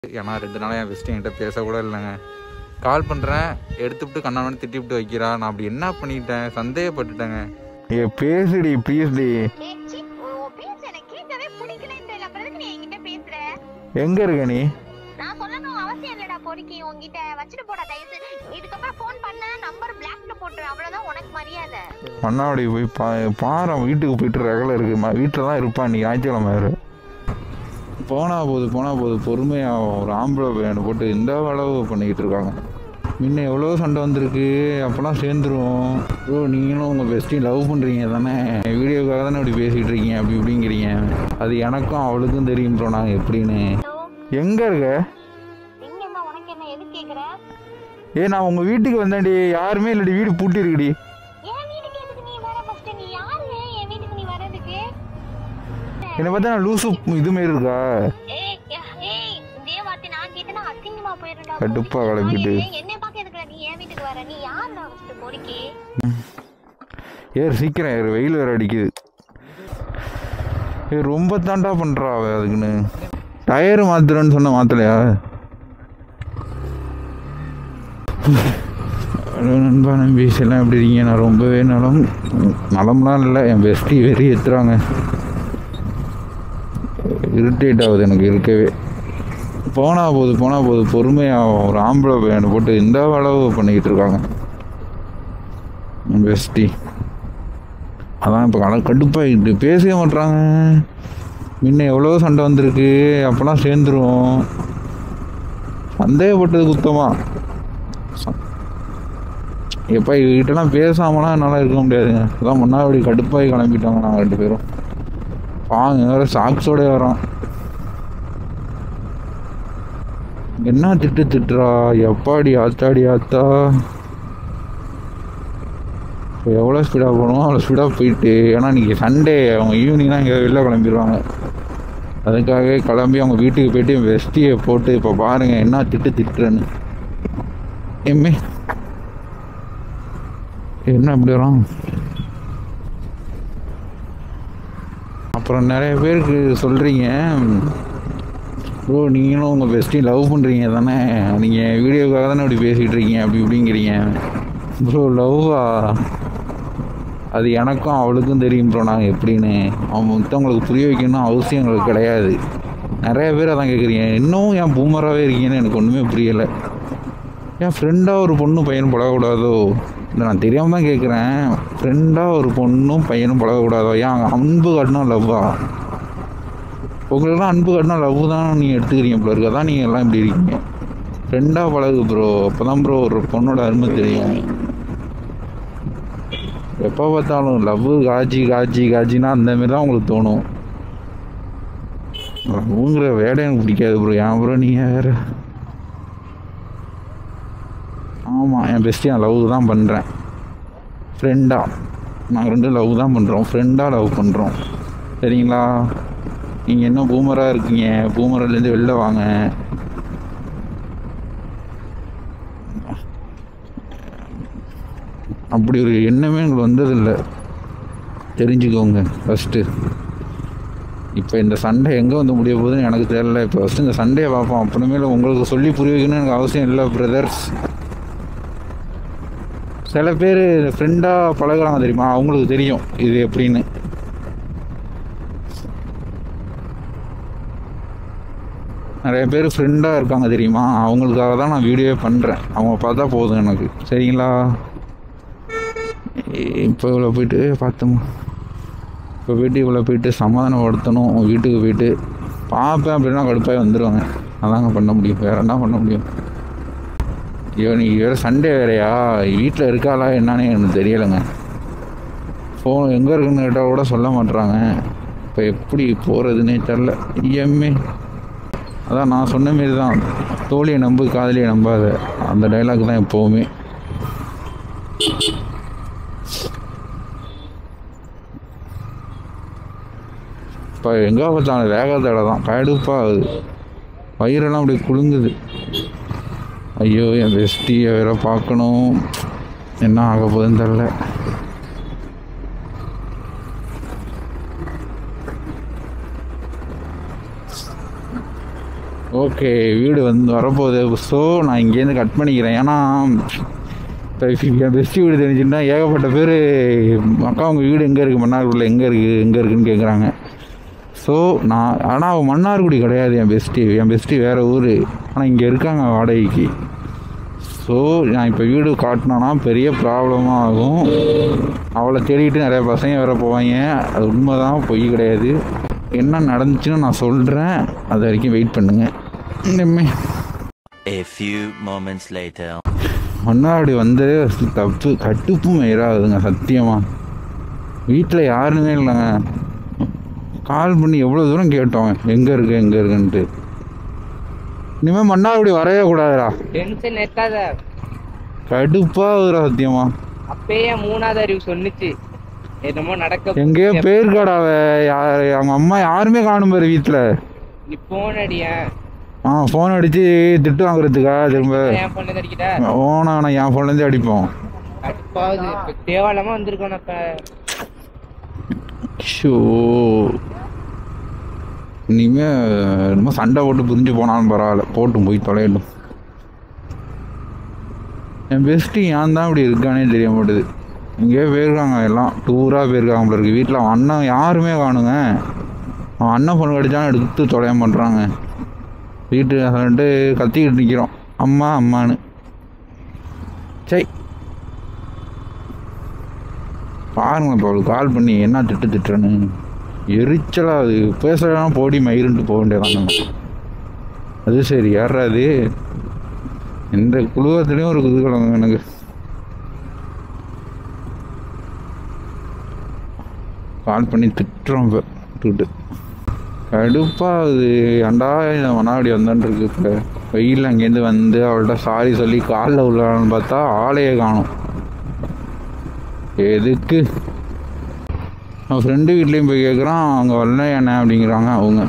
ஏன்னா ரெண்டு நாளாக என் பெஸ்ட்டு என்கிட்ட பேசக்கூட இல்லைங்க கால் பண்ணுறேன் எடுத்துவிட்டு கண்ணாமணி திட்டிவிட்டு வைக்கிறா நான் அப்படி என்ன பண்ணிட்டேன் சந்தேகப்பட்டுட்டேங்க ஏ பேசுடி ப்ளீஸ் டி ஏய், சீ, உன் பேச்சு எனக்கு கேட்கவே பிடிக்கலன்னு தெரியல. அப்புறம் எதுக்கு நீ என்கிட்ட பேசுற? எங்க இருக்க நீ நான் சொல்லணும் அவசியம் இல்லடா பொறுக்கி உன்கிட்ட வச்சுட்டு போடா தயவு செய்து. இதுக்கப்புறம் phone பண்ணா number blackல போட்டுரு. அவ்வளவுதான் உனக்கு மரியாதை. மண்ணாவடி போய் பா பாரு அவன் வீட்டுக்கு போயிட்டு ரகல இருக்கு வீட்டில் தான் இருப்பான் நீ ஞாயிற்றுக்கிழமை வேறு போனா போது போனா போது பொறுமையாக ஒரு ஆம்பளை பையனை போட்டு இந்த அளவு பண்ணிக்கிட்டு இருக்காங்க முன்ன எவ்வளோ சண்டை வந்திருக்கு அப்போலாம் சேர்ந்துருவோம் ப்ரோ நீங்களும் உங்கள் பெஸ்ட்டையும் லவ் பண்ணுறீங்க தானே வீடியோக்காக தானே இப்படி பேசிகிட்டு இருக்கீங்க அப்படி இப்படிங்கிறீங்க அது எனக்கும் அவளுக்கும் தெரியும் ப்ரோ நாங்கள் எப்படின்னு Hello? எங்கே இருக்க எங்க அம்மா, உனக்கு என்ன எதுக்கு கேக்குற? ஏ நான் உங்கள் வீட்டுக்கு வந்தேன்டி யாருமே இல்லடி வீடு பூட்டி இருக்குடி என் வீட்டுக்கு எதுக்கு நீ வர first? நீ யாரு? என் வீட்டுக்கு நீ வர்றதுக்கு? என்னை பார்த்தா நான் லூசு இது மாரி இருக்கா ஏய், ஏய், இதே வார்த்தை நான் கேட்டேன்னா அசிங்கமா போயிரும்டா. கடுப்பா கிளப்பிட்டு. ஏய், என்னை பார்க்க எதுக்குடா நீ என் வீட்டுக்கு வர? நீ யாருடா first பொறுக்கி? ஏறு சீக்கிரம் ஏறு வெயில் வேறு அடிக்குது ஏ ரொம்ப தாண்டா பண்ணுறா அவ அதுக்குன்னு டயரு மாத்துறேன்னு சொன்ன மாத்தலையா ஹலோ நண்பா நம்பீஸ் எல்லாம் எப்படி இருக்கீங்க நான் ரொம்பவே நலம் நலம்லாம் இல்லை என் பெஸ்டி வெறி ஏற்றுறாங்க இரிட்டேட் ஆகுது எனக்கு இருக்கவே போனா போது போனா போது பொறுமையாக ஒரு ஆம்பளை பையனை போட்டு இந்த அளவு பண்ணிக்கிட்டு இருக்காங்க பெஸ்டி அதான் இப்போ கல கடுப்பாகிட்டு பேசவே மாட்றாங்க முன்ன எவ்வளோ சண்டை வந்திருக்கு அப்போலாம் சேர்ந்துருவோம் சந்தேகப்பட்டது குத்தமா ச- எப்பா இவகிட்டலாம் பேசாமலாம் என்னால் இருக்க முடியாதுங்க அதான் முன்னாடி கடுப்பாகி கிளம்பிட்டாங்க நாங்கள் ரெண்டு பேரும் வாங்க வேறு சாக்ஸோட வரோம் என்ன திட்டு திட்டுறா எப்பாடி ஆத்தாடி ஆத்தா இப்போ எவ்வளோ ஸ்பீடாக போகணுமோ அவ்வளோ ஸ்பீடாக போயிட்டு ஏன்னா இன்றைக்கி சண்டே அவங்க ஈவினிங் தான் இங்கே வெளில கிளம்பிடுவாங்க அதுக்காகவே கிளம்பி அவங்க வீட்டுக்கு போயிட்டு வெஸ்டியை போட்டு இப்போ பாருங்கள் என்ன திட்டு திட்டுறேன்னு எம்மே என்ன இப்படி வரும் அப்புறம் நிறைய பேருக்கு சொல்கிறீங்க ப்ரோ நீங்களும் உங்கள் பெஸ்ட்டையும் லவ் பண்ணுறீங்க தானே நீங்கள் வீடியோக்காக தானே இப்படி பேசிகிட்டு இருக்கீங்க அப்படி இப்படிங்கிறீங்க ப்ரோ லவ்வா அது எனக்கும் அவளுக்கும் தெரியும் ப்ரோ நாங்கள் எப்படின்னு அவன் மற்றவங்களுக்கு புரிய வைக்கணும் அவசியம் எங்களுக்கு கிடையாது நிறைய பேர் அதான் கேட்குறீங்க இன்னும் ஏன் பூமராகவே இருக்கீங்கன்னு எனக்கு ஒன்றுமே புரியலை ஏன் ஃப்ரெண்டாக ஒரு பொண்ணு பையனும் பழகக்கூடாதோ இல்லை நான் தெரியாமல் தான் கேட்குறேன் ஃப்ரெண்டாக ஒரு பொண்ணும் பையனும் பழகக்கூடாதோ ஏன் அன்பு காட்டினா லவ்வா உங்களுக்குலாம் அன்பு காட்டினா லவ் தான் நீங்கள் எடுத்துக்கிறீங்க போல இருக்கு அதான் நீங்கள் எல்லாம் இப்படி இருக்கீங்க ஃப்ரெண்டாக பழகு ப்ரோ அப்போ தான் ப்ரோ ஒரு பொண்ணோட அருமை தெரியும் எப்போ பார்த்தாலும் லவ் காஜி காஜி காஜினா அந்த மாதிரி தான் உங்களுக்கு தோணும் லவ்ங்கிற வேலை எனக்கு பிடிக்காது ப்ரோ ஏன் ப்ரோ நீங்கள் வேறு ஆமாம் என் பெஸ்ட்டு நான் லவ் தான் பண்ணுறேன் ஃப்ரெண்டாக நாங்கள் ரெண்டும் லவ் தான் பண்ணுறோம் ஃப்ரெண்டாக லவ் பண்ணுறோம் சரிங்களா நீங்கள் என்ன பூமராக இருக்கீங்க பூமரிலேருந்து வெளில வாங்க அப்படி ஒரு எண்ணமே எங்களுக்கு வந்ததில்லை தெரிஞ்சுக்கோங்க ஃபஸ்ட்டு இப்போ இந்த சண்டை எங்கே வந்து முடிய போகுதுன்னு எனக்கு தெரியல இப்போ ஃபஸ்ட்டு இந்த சண்டையை பார்ப்போம் அப்புறமேல உங்களுக்கு சொல்லி புரிய வைக்கணும்னு எனக்கு அவசியம் இல்லை பிரதர்ஸ் சில பேர் ஃப்ரெண்டாக பழகுறாங்க தெரியுமா அவங்களுக்கு தெரியும் இது எப்படின்னு நிறைய பேர் ஃப்ரெண்டாக இருக்காங்க தெரியுமா அவங்களுக்காக தான் நான் வீடியோவே பண்ணுறேன் அவங்க பார்த்தா போதும் எனக்கு சரிங்களா இப்போ இவ்வளோ போயிட்டு பார்த்தோம் இப்போ போயிட்டு இவ்வளோ போயிட்டு சமாதானப்படுத்தணும் வீட்டுக்கு போயிட்டு பார்ப்பேன் அப்படின்னா கடுப்பாக வந்துடுவாங்க அதாங்க பண்ண முடியும் வேற என்ன பண்ண முடியும் ஐயோ நீ வேறு சண்டே வேறையா வீட்டில் இருக்காளா என்னன்னு எனக்கு தெரியலைங்க ஃபோன் எங்கே இருக்குன்னு கேட்டால் கூட சொல்ல மாட்றாங்க இப்போ எப்படி போகிறதுனே தெரில ஐயம்மே அதான் நான் சொன்ன மாரி தான் தோழியை நம்பு காதலியை நம்பாத அந்த டைலாக் தான் எப்போவுமே இப்போ எங்கே பார்த்தாலும் வேகத்தடை தான் கடுப்பாக ஆகுது வயிறெல்லாம் அப்படியே குலுங்குது ஐயோ என் பெஸ்டியை வேற பார்க்கணும் என்ன ஆக போகுதுன்னு தெரில ஓ ஓகே வீடு வந்து வரப்போகுது ஸோ நான் இங்கேருந்து கட் பண்ணிக்கிறேன் ஏன்னா இப்போ என் பெஸ்ட் வீடு தெரிஞ்சுன்னா ஏகப்பட்ட பேர் அக்கா உங்கள் வீடு எங்கே இருக்குது மன்னார்குடியில் எங்கே இருக்குது எங்கே இருக்குன்னு கேட்குறாங்க ஸோ நான் ஆனால் அவன் மன்னார்குடி கிடையாது என் பெஸ்ட்டி என் பெஸ்ட்டி வேறு ஊர் ஆனால் இங்கே இருக்காங்க வாடகைக்கு ஸோ நான் இப்போ வீடு காட்டினேன்னா பெரிய ப்ராப்ளமாக ஆகும் அவளை தேடிட்டு நிறைய பசங்க வேற போவாங்க அது உண்மை தான் பொய் கிடையாது என்ன நடந்துச்சுன்னு நான் சொல்கிறேன் அது வரைக்கும் வெயிட் பண்ணுங்க இனிமே A few moments later. முன்னாடி வந்து தப்பு கட்டுப்பும் மயிராகுதுங்க சத்தியமாக வீட்டில் யாருமே இல்லைங்க கால் பண்ணி எவ்வளோ தூரம் கேட்டோம் எங்கே இருக்கு எங்கே இருக்குன்ட்டு இனிமேல் மன்னார்குடி வரவே கூடாதுடா டென்ஷன் எத்தாத கடுப்பாகுதுடா சத்தியமா அப்பயே மூணாவது அறிவு சொன்னுச்சு என்னமோ நடக்க எங்கேயோ போயிருக்காடா அவ யார் அவங்க அம்மா யாருமே காணும் பாரு வீட்டில் நீ போன் அடியேன் ஆ ஃபோன் அடித்து திட்டு வாங்குறதுக்கா திரும்ப என் பொண்ணு அடிக்கிட்ட ஓனா நான் என் ஃபோன்லேருந்தே அடிப்போம் கடுப்பாவது இப்ப தேவாலமா வந்திருக்கோம் அப்ப ஷோ இனிமே என்னமோ சண்டை போட்டு பிரிஞ்சு போனாலும் பரவாயில்ல போட்டும் போய் தொலையட்டும் என் பெஸ்ட்டு ஏன் தான் இப்படி இருக்கானே தெரிய மாட்டுது இங்கேயே போயிருக்காங்க எல்லாம் டூராக போயிருக்காங்க போல இருக்கு வீட்டில் அவன் அண்ணன் யாருமே காணுங்க அவன் அண்ணன் ஃபோன் அடித்தாலும் எடுத்து தொலைய பண்ணுறாங்க வீட்டு வந்துட்டு கத்திக்கிட்டு நிற்கிறோம் அம்மா அம்மான்னு சை பாருங்க இப்போ அவளுக்கு கால் பண்ணி என்ன திட்டு திட்டுறேன்னு எரிச்சலா அது பேசுறதுனா போடி மயிருன்ட்டு போக வேண்டியதாங்க அது சரி யாரா அது எந்த குழுவத்துலேயும் ஒரு குதூகலம் எனக்கு கால் பண்ணி திட்டுறோம் இப்போ திட்டு கடுப்பாக அது ஏன்டா இந்த மனாடி வந்தான்னு இருக்கு இப்போ வெயில் அங்கேருந்து வந்து அவள்கிட்ட சாரி சொல்லி காலில் உள்ளான்னு பார்த்தா ஆளையே காணும் எதுக்கு அவன் ஃப்ரெண்டு வீட்லேயும் போய் கேட்குறான் அவங்க வரல என்ன அப்படிங்கிறாங்க அவங்க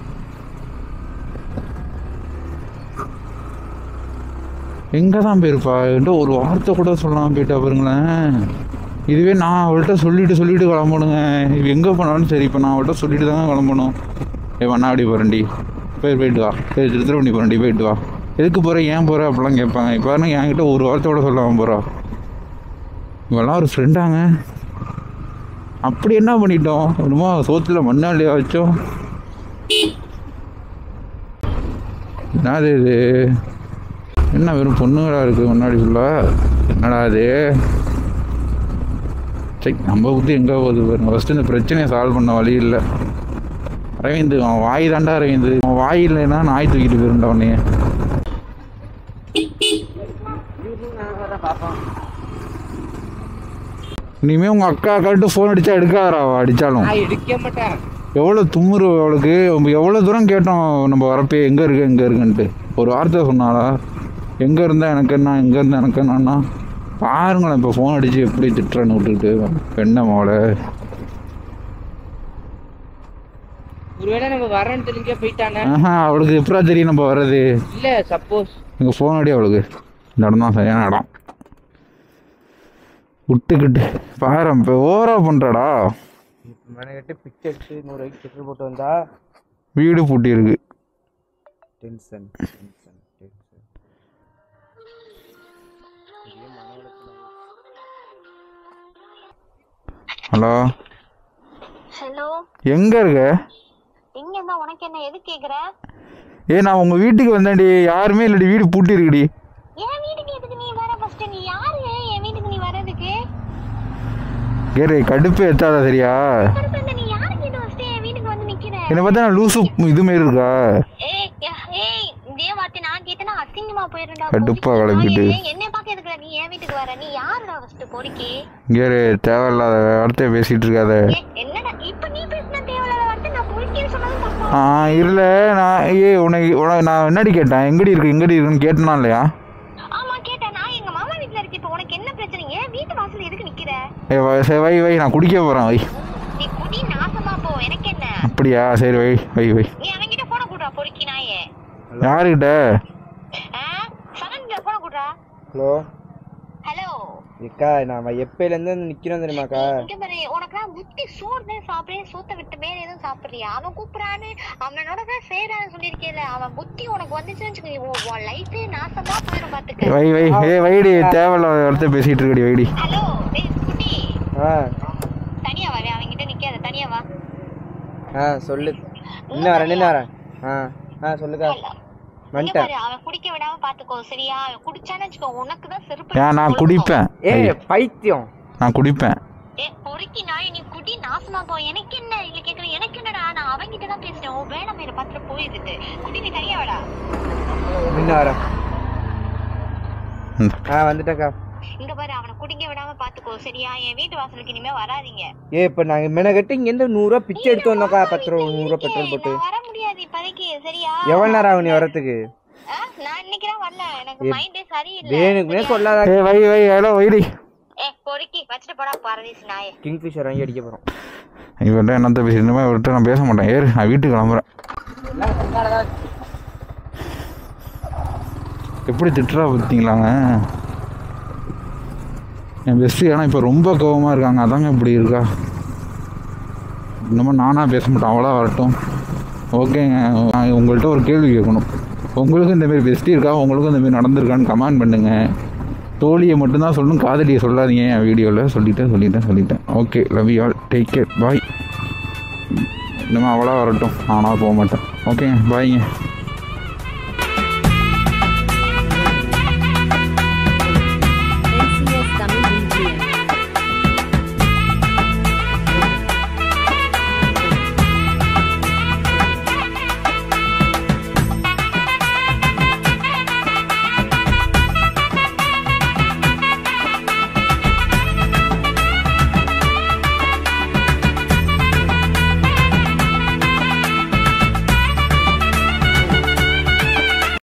எங்கே தான் போயிருப்பா என்கிட்ட ஒரு வார்த்தை கூட சொல்லாமல் போயிட்டா பாருங்களேன் இதுவே நான் அவள்கிட்ட சொல்லிட்டு சொல்லிட்டு கிளம்பணுங்க இது எங்கே போனாலும் சரி இப்போ நான் அவள்கிட்ட சொல்லிட்டு தாங்க கிளம்பணும் ஏ வண்ணாடி போகிறேன்டி போய் போயிட்டு வா சரி திருத்திரவண்டி போகிறேன்டி போயிட்டு வா எதுக்கு போகிற ஏன் போகிற அப்படிலாம் கேட்பாங்க இப்போ என்கிட்ட ஒரு வார்த்தை கூட சொல்லாமல் போகிறா இவெல்லாம் ஒரு ஃப்ரெண்டாங்க அப்படி என்ன பண்ணிட்டோம் என்னமோ சோத்துல மண்ணாலியா வச்சோம் என்னது இது என்ன வெறும் பொண்ணுங்களா இருக்கு முன்னாடி ஃபுல்லாக என்னடா இது சரி நம்ம புத்தி எங்கே போகுது பாருங்க ஃபஸ்ட்டு இந்த பிரச்சனையை சால்வ் பண்ண வழி இல்லை அரவிந்த் அவன் வாய் தாண்டா அரவிந்த் அவன் வாய் இல்லைன்னா நாய் தூக்கிட்டு போயிருண்டா உன்னைய இனிமே உங்க அக்கா அக்காட்டு ஃபோன் அடிச்சா எடுக்காதரா அவ அடிச்சாலும் நான் எடுக்க மாட்டேன் எவ்வளோ தும்முரு அவளுக்கு நம்ம எவ்வளோ தூரம் கேட்டோம் நம்ம வரப்பே எங்கே இருக்கு எங்கே இருக்குன்ட்டு ஒரு வார்த்தை சொன்னாளா எங்கே இருந்தா எனக்கு என்ன எங்கே இருந்தா எனக்கு என்னன்னா பாருங்களேன் இப்போ ஃபோன் அடித்து எப்படி திட்டுறேன்னு விட்டுட்டு பெண்ணை மோளை ஒருவேளை நம்ம வரேன்னு தெரிஞ்சே போயிட்டானே ஆஹா அவளுக்கு எப்படா தெரியும் நம்ம வர்றது இல்ல சப்போஸ் எங்கள் ஃபோன் அடி அவளுக்கு இந்த இடம் தான் சரியான இடம் விட்டுக்கிட்டு பாரு இப்போ ஓவரா பண்ணுறாடா மனக்கிட்ட பிச்சை எடுத்து நூறு ரூபாய்க்கு பெட்ரோல் போட்டு வந்தா வீடு பூட்டி இருக்கு tension tension tension hello hello எங்கே இருக்க எங்க இருந்தா உனக்கு என்ன எது கேக்குற ஏய் நான் உங்கள் வீட்டுக்கு வந்தேன்டி யாருமே இல்லடி வீடு பூட்டி இருக்குடி என் வீட்டுக்கு எதுக்கு நீ வர ஃபர்ஸ்ட் நீ யாரு என் வீட்டுக்கு நீ வர்றதுக்கு கேரு கடுப்பு ஏத்தாத சரியா கருப்பு இந்த நீ யாரு கேட்டு ஃபர்ஸ்ட் என் வீட்டுக்கு வந்து நிக்கிற என்னை பார்த்தா நான் லூசு இது மாரி இருக்கா ஏய் யா- ஏய் இதே வார்த்தை நான் கேட்டேன்னா அசிங்கமா போயிருந்தா கடுப்பா கிளம்பிட்டு. என்ன பாக்க எதுக்குடா நீ என் வீட்டுக்கு வர நீ யாருடா ஃபர்ஸ்ட் பொறுக்கி கேரு தேவையில்லாத வார்த்தையை பேசிட்டு இருக்காத ஏய், என்னடா இப்ப நீ பேசின தேவையில்லாத வார்த்தை நான் பொறுக்கின்னு சொன்னது தப்பா ஆ இல்லை நான் ஏ உனக்கு உனக்கு நான் என்னடி கேட்டேன் எங்கடி இருக்கு எங்கடி இருக்குன்னு கேட்டனா இல்லையா ஆமா கேட்டேன் நான் எங்க மாமா வீட்ல இருக்கேன் இப்ப உனக்கு என்ன பிரச்சனை ஏன் வீட்டு வாசல் எதுக்கு நிக்கிற ஏ வ- சரி வை வை நான் குடிக்க போகிறேன் வை நீ குடி நாசமா போ எனக்கு என்ன அப்படியா சரி வை வை வை நீ அவன்கிட்ட போன கூடுறா பொறுக்கி நாயே யாருக்கிட்ட ஆ சனன்கிட்ட போன கூடுறா ஹலோ ஹலோ ஏக்கா நான் எப்பயில இருந்து நிக்கிறோம் தெரியுமாக்கா இங்க பாரு உனக்கு புத்தி சோறு தான் சாப்பிடுறேன் சோத்தை விட்டு வேற எதுவும் சாப்பிடுறியா அவன் கூப்பிடான்னு அவனோட தான் சேரான்னு சொல்லியிருக்கேன்ல அவன் புத்தி உனக்கு வந்துச்சுன்னு வச்சுக்கோ உன் லைஃபே நாசமா போயிடும் பாத்துக்க வை வை ஏ வைடி தேவையில்லாத இடத்த பேசிட்டு இருக்கடி வைடி ஹலோ டேய் குட்டி ஆ தனியா வா அவன்கிட்ட நிக்காத தனியா வா ஆ சொல்லு இன்னும் வரேன் இன்னும் வரேன் ஆ ஆ சொல்லுக்கா இங்க வந்துட்டேன் பாரு, அவன் குடிக்க விடாம பாத்துக்கோ சரியா அவன் குடிச்சான்னு வச்சுக்கோ உனக்கு தான் செருப்பு ஏன் நான் எடுத்து குடிப்பேன் ஏ ஐயோ, பைத்தியம் நான் குடிப்பேன் ஏ பொறுக்கி நாய் நீ குடி நாசமா போ எனக்கு என்ன இல்ல கேக்குறேன் எனக்கு என்னடா நான் அவன்கிட்ட தான் பேசுறேன் உன் வேலை மேல பாத்துட்டு போயிருது குடி நீ தனியா வாடா இன்னும் வரேன் ம். ஆ வந்துட்டேக்கா இங்க பாரு அவனை குடிக்க விடாம பாத்துக்கோ சரியா என் வீட்டு வாசலுக்கு இனிமே வராதீங்க ஏ இப்போ நாங்கள் மெனக்கட்டு இங்கேருந்து நூறுரூவா பிச்சை எடுத்து வந்தோக்கா பத்து ரூபா நூறுரூவா பெட்ரோல் போட்டு நான் வர முடியாது இப்போதைக்கு சரியா எவ்வளோ நேரம் ஆகும் நீ வரத்துக்கு ஆ, நான் இன்னைக்கு தான் வரல எனக்கு ஏ, மைண்டே சரியில்லை வேணுக்குனே சொல்லாத ஏ வை வை ஹலோ வைடி ஏ பொறுக்கி வச்சுட்டு போடா பரதீஸ் நாயே கிங்ஃபிஷர் வாங்கி அடிக்க போகிறோம் இவர்கிட்ட என்னத்த பேசி இந்த மாதிரி இவர்கிட்ட நான் பேச மாட்டேன் ஏறு நான் வீட்டுக்கு கிளம்புறேன் எப்படி திட்டுறா பார்த்தீங்களாங்க என் பெஸ்ட்டு ஆனால் இப்போ ரொம்ப கோவமாக இருக்காங்க அதாங்க இப்படி இருக்கா இன்னமும் நானாக பேச மாட்டேன் அவ்வளோ வரட்டும் ஓகேங்க நான் உங்கள்கிட்ட ஒரு கேள்வி கேட்கணும் உங்களுக்கும் இந்தமாரி பெஸ்ட்டி இருக்கா உங்களுக்கும் இந்தமாரி நடந்திருக்கான்னு கமெண்ட் பண்ணுங்கள் தோழியை மட்டும்தான் சொல்லணும் காதலியை சொல்லாதீங்க என் வீடியோவில் சொல்லிட்டேன் சொல்லிட்டேன் சொல்லிட்டேன் okay love you all take care bye இன்னமும் அவ்வளோ வரட்டும் நானாக போக மாட்டேன் ஓகேங்க பாய்ங்க